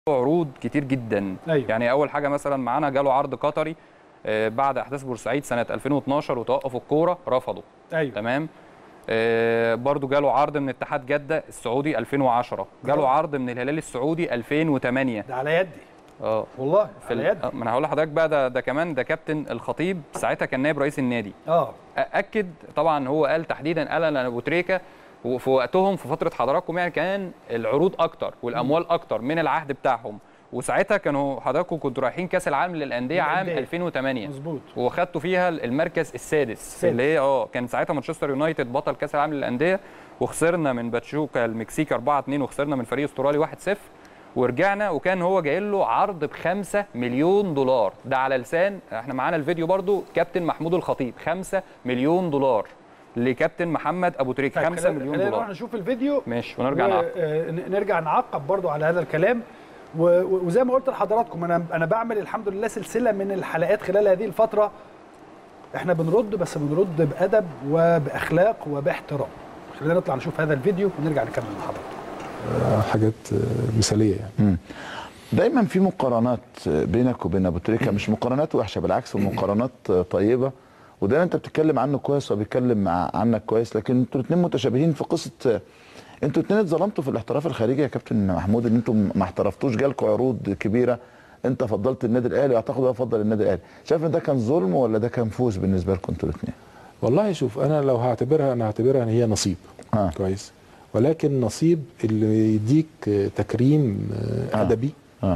عروض كتير جدا أيوة. يعني اول حاجه مثلا معانا جاله عرض قطري آه، بعد احداث بورسعيد سنه 2012 وتوقف الكوره رفضوا ايوه تمام آه، برضو جاله عرض من اتحاد جده السعودي 2010 جاله عرض من الهلال السعودي 2008 ده على يدي اه والله في ال... على يدي آه، ما انا هقول لحضرتك بقى ده ده كمان ده كابتن الخطيب ساعتها كان نائب رئيس النادي اه اكد طبعا هو قال تحديدا قال انا ابو تريكه وفي وقتهم في فتره حضراتكم يعني كان العروض اكتر والاموال اكتر من العهد بتاعهم وساعتها كانوا حضراتكم كنتوا رايحين كاس العالم للانديه عام للأندية. 2008 مظبوط وخدتوا فيها المركز السادس السادس. اللي هي اه كان ساعتها مانشستر يونايتد بطل كاس العالم للانديه وخسرنا من باتشوكا المكسيك 4 2 وخسرنا من فريق استرالي 1 0 ورجعنا وكان هو جاي له عرض ب 5 مليون دولار ده على لسان احنا معانا الفيديو برضو كابتن محمود الخطيب 5 مليون دولار لكابتن محمد ابو تريكه 5 خلينا- مليون خلينا نروح دولار نشوف الفيديو ماشي ونرجع نعقب نرجع نعقب برضو على هذا الكلام و- و- وزي ما قلت لحضراتكم انا انا بعمل الحمد لله سلسله من الحلقات خلال هذه الفتره احنا بنرد بس بنرد بادب وباخلاق وباحترام خلينا نطلع نشوف هذا الفيديو ونرجع نكمل مع حضراتكم حاجات مثاليه يعني دايما في مقارنات بينك وبين ابو تريكه مش مقارنات وحشه بالعكس مقارنات طيبه وده انت بتتكلم عنه كويس وبيتكلم مع عنك كويس لكن انتوا الاثنين متشابهين في قصه انتوا الاثنين اتظلمتوا في الاحتراف الخارجي يا كابتن محمود ان انتوا ما احترفتوش جالكوا عروض كبيره انت فضلت النادي الاهلي واعتقد هو فضل النادي الاهلي شايف ان ده كان ظلم ولا ده كان فوز بالنسبه لكم انتوا الاثنين والله شوف انا لو هعتبرها انا هعتبرها ان هي نصيب آه. كويس ولكن نصيب اللي يديك آه، تكريم آه، آه. ادبي اه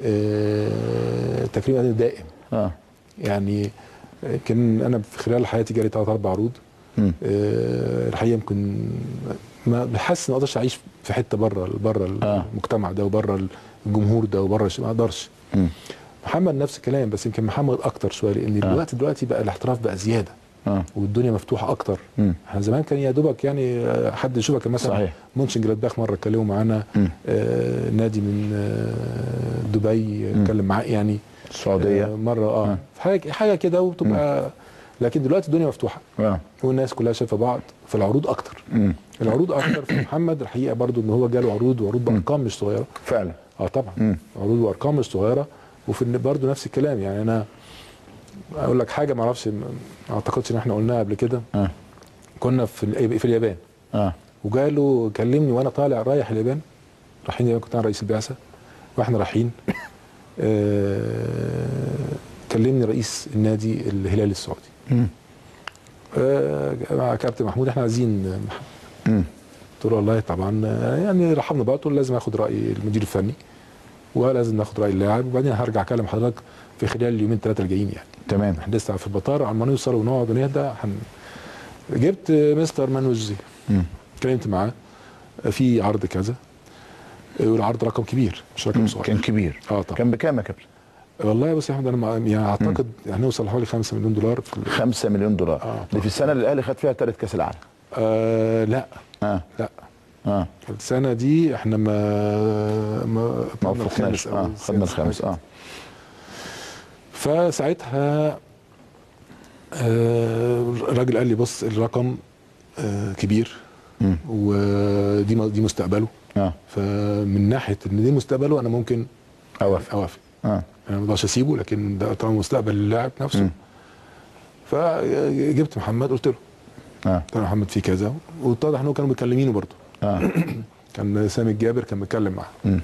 آه، تكريم ادبي دائم اه يعني يمكن انا في خلال حياتي جالي ثلاث اربع عروض مم. آه، الحقيقه يمكن ما بحس ما اقدرش اعيش في حته بره بره آه. المجتمع ده وبره الجمهور ده وبره الش- ما اقدرش مم. محمد نفس الكلام بس يمكن محمد اكتر شويه لان آه. الوقت دلوقتي بقى الاحتراف بقى زياده اه والدنيا مفتوحه اكتر مم. احنا زمان كان يا دوبك يعني آه، حد يشوفك كان مثلا صحيح. مونشن جلادباخ مره اتكلموا معانا مم. آه نادي من آه دبي اتكلم معاه يعني السعوديه آه مره اه آه. حاجه حاجه كده وتبقى لكن دلوقتي الدنيا مفتوحه اه والناس كلها شايفه بعض فالعروض اكتر مم. العروض اكتر في محمد الحقيقه برضو ان هو جاله عروض وعروض بارقام مش صغيره فعلا اه طبعا مم. عروض وارقام مش صغيره وفي الن- برضو نفس الكلام يعني انا اقول لك حاجه ما اعرفش ما اعتقدش ان احنا قلناها قبل كده اه كنا في ال- في اليابان اه وجاله كلمني وانا طالع رايح اليابان رايحين اليابان كنت انا رئيس البعثه واحنا رايحين آه كلمني رئيس النادي الهلال السعودي مم. آه مع كابتن محمود احنا عايزين محمد مم. قلت له والله طبعا آه، يعني رحبنا بقى قلت له لازم اخد راي المدير الفني ولازم ناخد راي اللاعب وبعدين هرجع اكلم حضرتك في خلال اليومين ثلاثه الجايين يعني تمام احنا لسه في البطار على ما نوصل ونقعد ونهدى هن... جبت مستر مانوزي مم. اتكلمت معاه في عرض كذا والعرض رقم كبير مش رقم صغير كان كبير اه طبعا كان بكام يا كابتن؟ والله بص يا احمد انا مع- يعني اعتقد هنوصل لحوالي 5 مليون دولار في ال- 5 مليون دولار آه، دي في السنه اللي الاهلي خد فيها ثالث كاس العالم آه لا اه لا اه السنه دي احنا ما ما ما خدنا وفقناش الخامس أو اه خدنا السادس الخامس حاجة. اه فساعتها آه، الراجل قال لي بص الرقم آه، كبير مم. ودي م- دي مستقبله اه فمن ناحيه ان دي مستقبله انا ممكن اوافق اوافق اه انا ما اقدرش اسيبه لكن ده طبعا مستقبل اللاعب نفسه مم. فجبت محمد قلت له اه قلت له محمد في كذا واتضح ان هو كانوا مكلمينه برضه اه كان سامي الجابر كان متكلم معاه مم.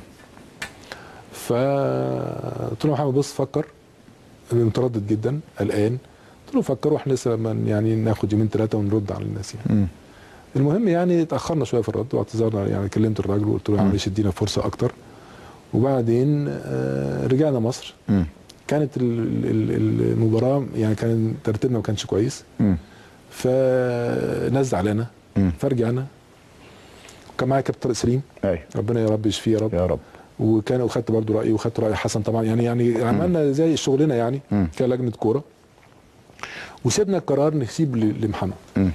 فقلت له يا محمد بص فكر متردد جدا قلقان قلت له فكر واحنا لسه لما يعني ناخد يومين ثلاثه ونرد على الناس يعني مم. المهم يعني اتاخرنا شويه في الرد واعتذرنا يعني كلمت الراجل وقلت له معلش ادينا فرصه اكتر وبعدين آه، رجعنا مصر مم. كانت ال- ال- ال- المباراه يعني كان ترتيبنا ما كانش كويس مم. فناس زعلانه مم. فرجعنا كان معايا كابتن طارق سليم ايوه ربنا يا رب يشفيه يا رب يا رب وكان وخدت برضه رايي وخدت راي حسن طبعا يعني يعني عملنا زي شغلنا يعني مم. كلجنه كوره وسيبنا القرار نسيب ل- لمحمد مم.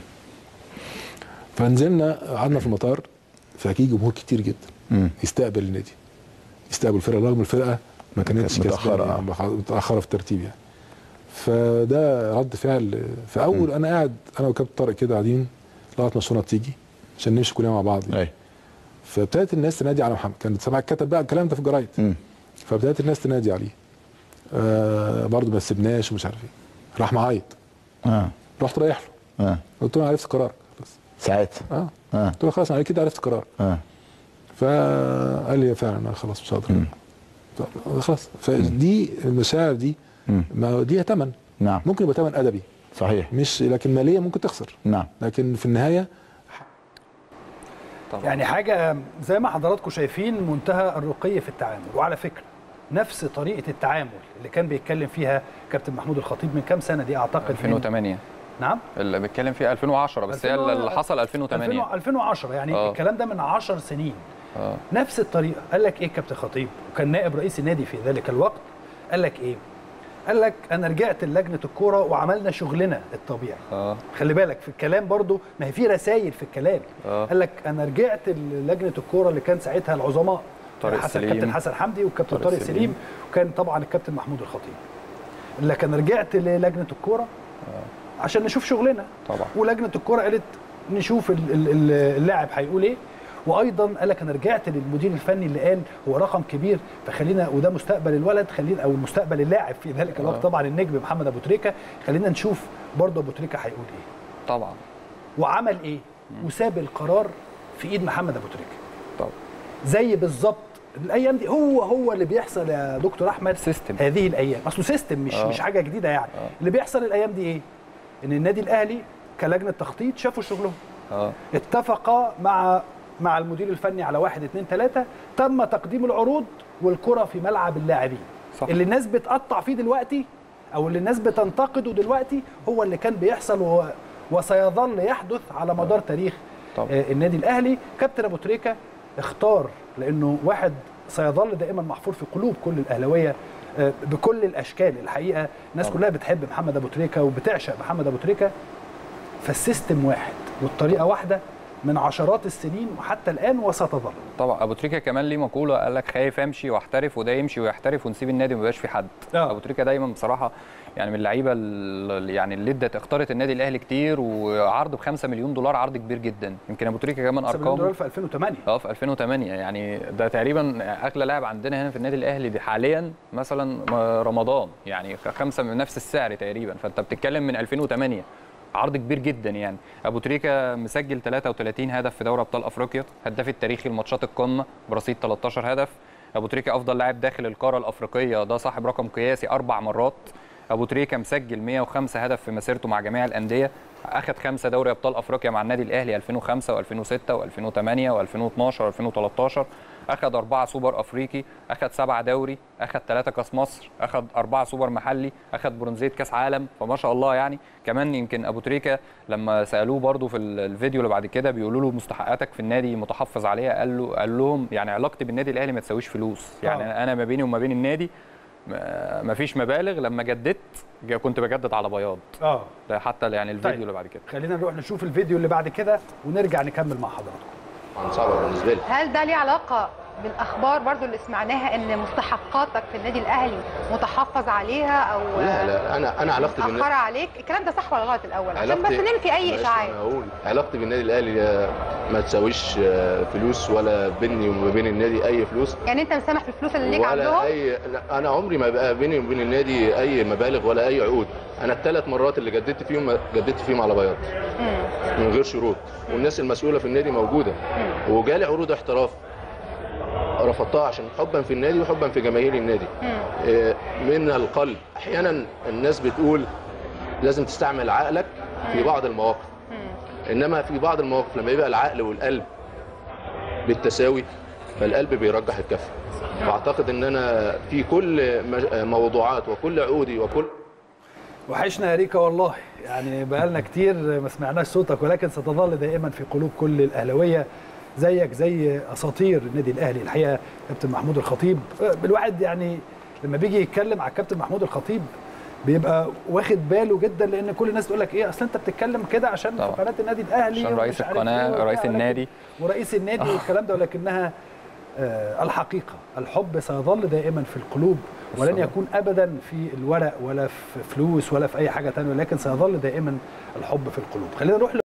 فنزلنا قعدنا في المطار فاكيد جمهور كتير جدا مم. يستقبل النادي يستقبل الفرقه رغم الفرقه ما كانتش كانت كسبانة متأخرة، يعني مخ- متاخره في الترتيب يعني فده رد فعل فاول انا قاعد انا وكابتن طارق كده قاعدين لغايه ما الشنط تيجي عشان نمشي كلنا مع بعض يعني. ايوه فابتدت الناس تنادي على محمد كانت سبعة كتب بقى الكلام ده في الجرايد مم. فبدات الناس تنادي عليه آه برضه ما سيبناش ومش عارف ايه راح معيط اه رحت رايح له اه قلت له انا عرفت قرارك بس ساعتها اه اه قلت له خلاص انا كده عرفت قرارك اه فقال لي فعلا انا خلاص مش هقدر مم. طب خلاص فدي المشاعر دي مم. ما ليها ثمن نعم ممكن يبقى ثمن ادبي صحيح مش لكن ماليا ممكن تخسر نعم لكن في النهايه طبعا يعني حاجه زي ما حضراتكم شايفين منتهى الرقي في التعامل وعلى فكره نفس طريقه التعامل اللي كان بيتكلم فيها كابتن محمود الخطيب من كام سنه دي اعتقد من- 2008 نعم اللي بيتكلم فيه 2010 بس هي 2000 اللي حصل 2008 2000 2010 يعني آه. الكلام ده من 10 سنين اه نفس الطريقه قال لك ايه كابتن خطيب وكان نائب رئيس النادي في ذلك الوقت قال لك ايه قال لك انا رجعت لجنه الكوره وعملنا شغلنا الطبيعي اه خلي بالك في الكلام برضو ما هي في رسائل في الكلام آه. قال لك انا رجعت لجنه الكوره اللي كان ساعتها العظماء طارق حسن سليم. كابتن حسن حمدي والكابتن طارق طارق سليم. سليم وكان طبعا الكابتن محمود الخطيب قال لك انا رجعت للجنه الكوره عشان نشوف شغلنا طبعا ولجنه الكوره قالت نشوف ال- ال- ال- اللاعب هيقول ايه وايضا قال لك انا رجعت للمدير الفني اللي قال هو رقم كبير فخلينا وده مستقبل الولد خلينا او مستقبل اللاعب في ذلك الوقت آه. طبعا النجم محمد ابو تريكه خلينا نشوف برضه ابو تريكه هيقول ايه طبعا وعمل ايه وساب القرار في ايد محمد ابو تريكه طبعا زي بالظبط الايام دي هو هو اللي بيحصل يا دكتور احمد سيستم. هذه الايام اصله سيستم مش آه. مش حاجه جديده يعني آه. اللي بيحصل الايام دي ايه ان النادي الاهلي كلجنه تخطيط شافوا شغلهم اه اتفق مع مع المدير الفني على واحد اتنين تلاته تم تقديم العروض والكره في ملعب اللاعبين صح. اللي الناس بتقطع فيه دلوقتي او اللي الناس بتنتقده دلوقتي هو اللي كان بيحصل و... وسيظل يحدث على مدار تاريخ طبعا. آه، النادي الاهلي كابتن ابو تريكه اختار لانه واحد سيظل دائما محفور في قلوب كل الاهلاويه آه، بكل الاشكال الحقيقه الناس طبعا. كلها بتحب محمد ابو تريكه وبتعشق محمد ابو تريكه فالسيستم واحد والطريقه واحده من عشرات السنين وحتى الان وستظل طبعا ابو تريكه كمان ليه مقوله قال لك خايف امشي واحترف وده يمشي ويحترف ونسيب النادي وما يبقاش في حد آه. ابو تريكه دايما بصراحه يعني من اللعيبه ال- يعني اللي ادت اختارت النادي الاهلي كتير وعرض ب 5 مليون دولار عرض كبير جدا يمكن ابو تريكه كمان 5 مليون ارقام دولار في 2008 اه في 2008 يعني ده تقريبا اغلى لاعب عندنا هنا في النادي الاهلي دي حاليا مثلا رمضان يعني خمسه من نفس السعر تقريبا فانت بتتكلم من 2008 عرض كبير جدا يعني ابو تريكه مسجل 33 هدف في دوري ابطال افريقيا هداف التاريخي لماتشات القمه برصيد 13 هدف ابو تريكه افضل لاعب داخل القاره الافريقيه ده صاحب رقم قياسي اربع مرات ابو تريكه مسجل 105 هدف في مسيرته مع جميع الانديه اخذ خمسه دوري ابطال افريقيا مع النادي الاهلي 2005 و2006 و2008 و2012 و2013 اخذ اربعه سوبر افريقي اخذ سبعه دوري اخذ ثلاثه كاس مصر اخذ اربعه سوبر محلي اخذ برونزيه كاس عالم فما شاء الله يعني كمان يمكن ابو تريكه لما سالوه برضو في ال- الفيديو اللي بعد كده بيقولوا له مستحقاتك في النادي متحفظ عليها قال له قال لهم يعني علاقتي بالنادي الاهلي ما تساويش فلوس يعني آه. انا ما بيني وما بين النادي ما ما فيش مبالغ لما جددت جا- كنت بجدد على بياض اه ده حتى يعني الفيديو طيب. اللي بعد كده خلينا نروح نشوف الفيديو اللي بعد كده ونرجع نكمل مع حضراتكم طبعا صعبه بالنسبه لي هل ده ليه علاقة بالاخبار برضو اللي سمعناها ان مستحقاتك في النادي الاهلي متحفظ عليها او لا لا انا انا علاقتي بالنادي متاخره عليك الكلام ده صح ولا غلط الاول عشان بس علاقتي- ننفي اي ماشي، اشاعات أنا هقول علاقتي بالنادي الاهلي آه، ما تساويش آه، فلوس ولا بيني وما بين النادي اي فلوس يعني انت مسامح في الفلوس اللي ليك ولا عندهم اي لا، انا عمري ما بقى بيني وبين النادي اي مبالغ ولا اي عقود انا الثلاث مرات اللي جددت فيهم جددت فيهم على بياض مم. من غير شروط والناس المسؤوله في النادي موجوده وجالي عروض احتراف رفضتها عشان حبا في النادي وحبا في جماهير النادي مم. آه، من القلب احيانا الناس بتقول لازم تستعمل عقلك في بعض المواقف مم. انما في بعض المواقف لما يبقى العقل والقلب بالتساوي فالقلب بيرجح الكفه واعتقد ان انا في كل مج- موضوعات وكل عقودي وكل وحشنا يا ريكا والله يعني بقالنا كتير ما سمعناش صوتك ولكن ستظل دائما في قلوب كل الاهلاويه زيك زي اساطير النادي الاهلي الحقيقه كابتن محمود الخطيب الواحد يعني لما بيجي يتكلم على الكابتن محمود الخطيب بيبقى واخد باله جدا لان كل الناس تقول لك ايه اصل انت بتتكلم كده عشان طبعا. في قناه النادي الاهلي عشان رئيس ومش عارف القناة، إيه وبتاع، رئيس ولكن- النادي. ورئيس النادي والكلام ده ولكنها آه الحقيقه الحب سيظل دائما في القلوب ولن بالصبر. يكون ابدا في الورق ولا في فلوس ولا في اي حاجه ثانيه ولكن سيظل دائما الحب في القلوب خلينا نروح